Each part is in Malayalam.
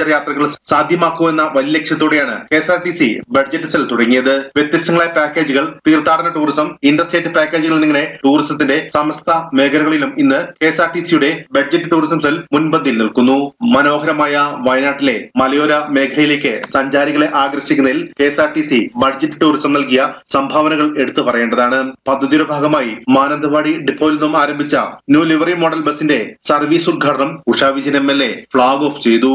പാസഞ്ചർ യാത്രകൾ സാധ്യമാക്കുമെന്ന വലിയ ലക്ഷ്യത്തോടെയാണ് K S R T C budget cell തുടങ്ങിയത് വ്യത്യസ്തങ്ങളായ പാക്കേജുകൾ തീർത്ഥാടന ടൂറിസം ഇന്റർസ്റ്റേറ്റ് പാക്കേജുകൾ എന്നിങ്ങനെ ടൂറിസത്തിന്റെ സമസ്ത മേഖലകളിലും ഇന്ന് കെ എസ് ആർ ടി സിയുടെ ബഡ്ജറ്റ് ടൂറിസം സെൽ മുൻപന്തിയിൽ നിൽക്കുന്നു മനോഹരമായ വയനാട്ടിലെ മലയോര മേഖലയിലേക്ക് സഞ്ചാരികളെ ആകർഷിക്കുന്നതിൽ K S R T C budget tourism നൽകിയ സംഭാവനകൾ എടുത്തു പറയേണ്ടതാണ് പദ്ധതിയുടെ ഭാഗമായി മാനന്തവാടി ഡിപ്പോയിൽ നിന്നും ആരംഭിച്ച ന്യൂ ലിവറി മോഡൽ ബസിന്റെ സർവീസ് ഉദ്ഘാടനം Usha Vijayan M L A flag off ചെയ്തു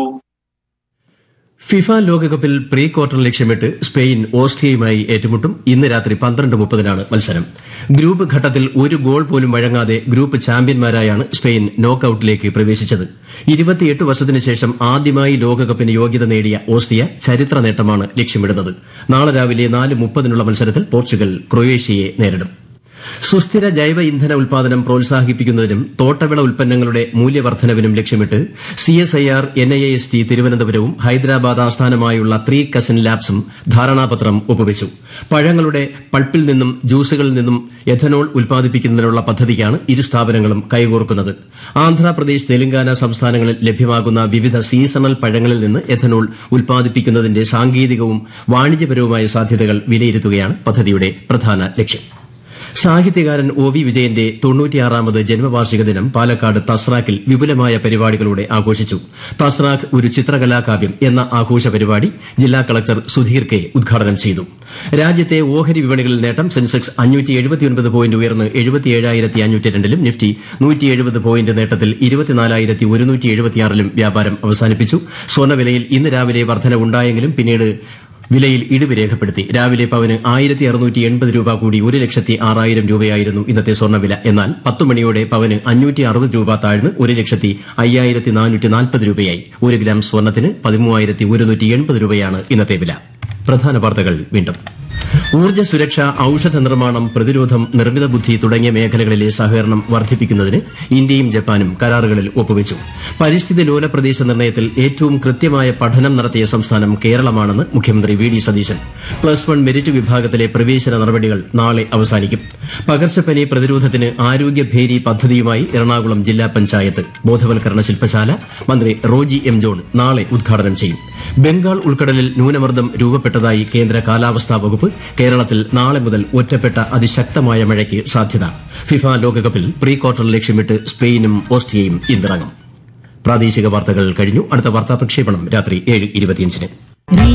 ഫിഫ ലോകകപ്പിൽ പ്രീ ക്വാർട്ടർ ലക്ഷ്യമിട്ട് സ്പെയിൻ ഓസ്ട്രിയയുമായി ഏറ്റുമുട്ടും ഇന്ന് രാത്രി പന്ത്രണ്ട് മുപ്പതിനാണ് മത്സരം ഗ്രൂപ്പ് ഘട്ടത്തിൽ ഒരു ഗോൾ പോലും വഴങ്ങാതെ ഗ്രൂപ്പ് ചാമ്പ്യന്മാരായാണ് സ്പെയിൻ നോക്കൌട്ടിലേക്ക് പ്രവേശിച്ചത് ഇരുപത്തിയെട്ട് വർഷത്തിന് ശേഷം ആദ്യമായി ലോകകപ്പിന് യോഗ്യത നേടിയ ഓസ്ട്രിയ ചരിത്ര നേട്ടമാണ് ലക്ഷ്യമിടുന്നത് നാളെ രാവിലെ നാല് മുപ്പതിനുള്ള മത്സരത്തിൽ പോർച്ചുഗൽ ക്രൊയേഷ്യയെ നേരിടും സുസ്ഥിര ജൈവ ഇന്ധന ഉൽപാദനം പ്രോത്സാഹിപ്പിക്കുന്നതിനും തോട്ടവിള ഉൽപ്പന്നങ്ങളുടെ മൂല്യവർദ്ധനവിനും ലക്ഷ്യമിട്ട് C S I R N I S T തിരുവനന്തപുരവും ഹൈദരാബാദ് ആസ്ഥാനമായുള്ള ത്രീ കസിൻ ലാബ്സും ധാരണാപത്രം ഒപ്പുവച്ചു പഴങ്ങളുടെ പൾപ്പിൽ നിന്നും ജ്യൂസുകളിൽ നിന്നും എഥനോൾ ഉൽപ്പാദിപ്പിക്കുന്നതിനുള്ള പദ്ധതിക്കാണ് ഇരു സ്ഥാപനങ്ങളും കൈകോർക്കുന്നത് ആന്ധ്രാപ്രദേശ് തെലങ്കാന സംസ്ഥാനങ്ങളിൽ ലഭ്യമാകുന്ന വിവിധ സീസണൽ പഴങ്ങളിൽ നിന്ന് എഥനോൾ ഉൽപ്പാദിപ്പിക്കുന്നതിന്റെ സാങ്കേതികവും വാണിജ്യപരവുമായ സാധ്യതകൾ വിലയിരുത്തുകയാണ് പദ്ധതിയുടെ പ്രധാന ലക്ഷ്യം സാഹിത്യകാരൻ ഒ വി വിജയന്റെ തൊണ്ണൂറ്റിയാറാമത് ജന്മവാർഷിക ദിനം പാലക്കാട് തസ്രാക്കിൽ വിപുലമായ പരിപാടികളോടെ ആഘോഷിച്ചു തസ്രാക്ക് ഒരു ചിത്രകലാകാവ്യം എന്ന ആഘോഷ പരിപാടി ജില്ലാ കളക്ടർ സുധീർ കെ ഉദ്ഘാടനം ചെയ്തു രാജ്യത്തെ ഓഹരി വിപണികളിൽ നേട്ടം സെൻസെക്സ് അഞ്ഞൂറ്റി എഴുപത്തിയൊൻപത് പോയിന്റ് ഉയർന്ന് എഴുപത്തിയേഴായിരത്തി അഞ്ഞൂറ്റി രണ്ടിലും നിഫ്റ്റി നൂറ്റി എഴുപത് പോയിന്റ് നേട്ടത്തിൽ ഇരുപത്തിനാലായിരത്തി ഒരുന്നൂറ്റി എഴുപത്തിയാറിലും വ്യാപാരം അവസാനിപ്പിച്ചു സ്വർണ്ണവിലയിൽ ഇന്ന് രാവിലെ വർധനവുണ്ടായെങ്കിലും പിന്നീട് വിലയിൽ ഇടിവ് രേഖപ്പെടുത്തി രാവിലെ പവന് ആയിരത്തി അറുന്നൂറ്റി എൺപത് രൂപ കൂടി ഒരു ലക്ഷത്തി ആറായിരം രൂപയായിരുന്നു ഇന്നത്തെ സ്വർണ്ണവില എന്നാൽ പത്ത് മണിയോടെ പവന് അഞ്ഞൂറ്റി അറുപത് രൂപ താഴ്ന്ന് ഒരു ലക്ഷത്തി അയ്യായിരത്തി നാനൂറ്റി നാൽപ്പത് രൂപയായി ഒരു ഗ്രാം സ്വർണ്ണത്തിന് പതിമൂവായിരത്തി ഒരുന്നൂറ്റി എൺപത് രൂപയാണ് ഇന്നത്തെ വില പ്രധാന വാർത്തകൾ വീണ്ടും ഊർജ്ജ സുരക്ഷ ഔഷധ നിർമ്മാണം പ്രതിരോധം നിർമ്മിത ബുദ്ധി തുടങ്ങിയ മേഖലകളിലെ സഹകരണം വർദ്ധിപ്പിക്കുന്നതിന് ഇന്ത്യയും ജപ്പാനും കരാറുകളിൽ ഒപ്പുവച്ചു പരിസ്ഥിതി ലോല പ്രദേശ നിർണയത്തിൽ ഏറ്റവും കൃത്യമായ പഠനം നടത്തിയ സംസ്ഥാനം കേരളമാണെന്ന് മുഖ്യമന്ത്രി V D Satheesan plus one merit വിഭാഗത്തിലെ പ്രവേശന നടപടികൾ നാളെ അവസാനിക്കും പകർച്ചപ്പനി പ്രതിരോധത്തിന് ആരോഗ്യഭേരി പദ്ധതിയുമായി എറണാകുളം ജില്ലാ പഞ്ചായത്ത് ബോധവൽക്കരണ ശില്പശാല മന്ത്രി റോജി എം ജോൺ നാളെ ഉദ്ഘാടനം ചെയ്യും ബംഗാൾ ഉൾക്കടലിൽ ന്യൂനമർദ്ദം രൂപപ്പെട്ടതായി കേന്ദ്ര കാലാവസ്ഥാ വകുപ്പ് കേരളത്തിൽ നാളെ മുതൽ ഒറ്റപ്പെട്ട അതിശക്തമായ മഴയ്ക്ക് സാധ്യത ഫിഫ ലോകകപ്പിൽ പ്രീ ക്വാർട്ടർ ലക്ഷ്യമിട്ട് സ്പെയിനും ഓസ്ട്രിയയും ഇന്നിറങ്ങും പ്രാദേശിക വാർത്തകൾ കഴിഞ്ഞു അടുത്ത വാർത്താ പ്രക്ഷേപണം രാത്രി ഏഴ് ഇരുപത്തിയഞ്ചിന്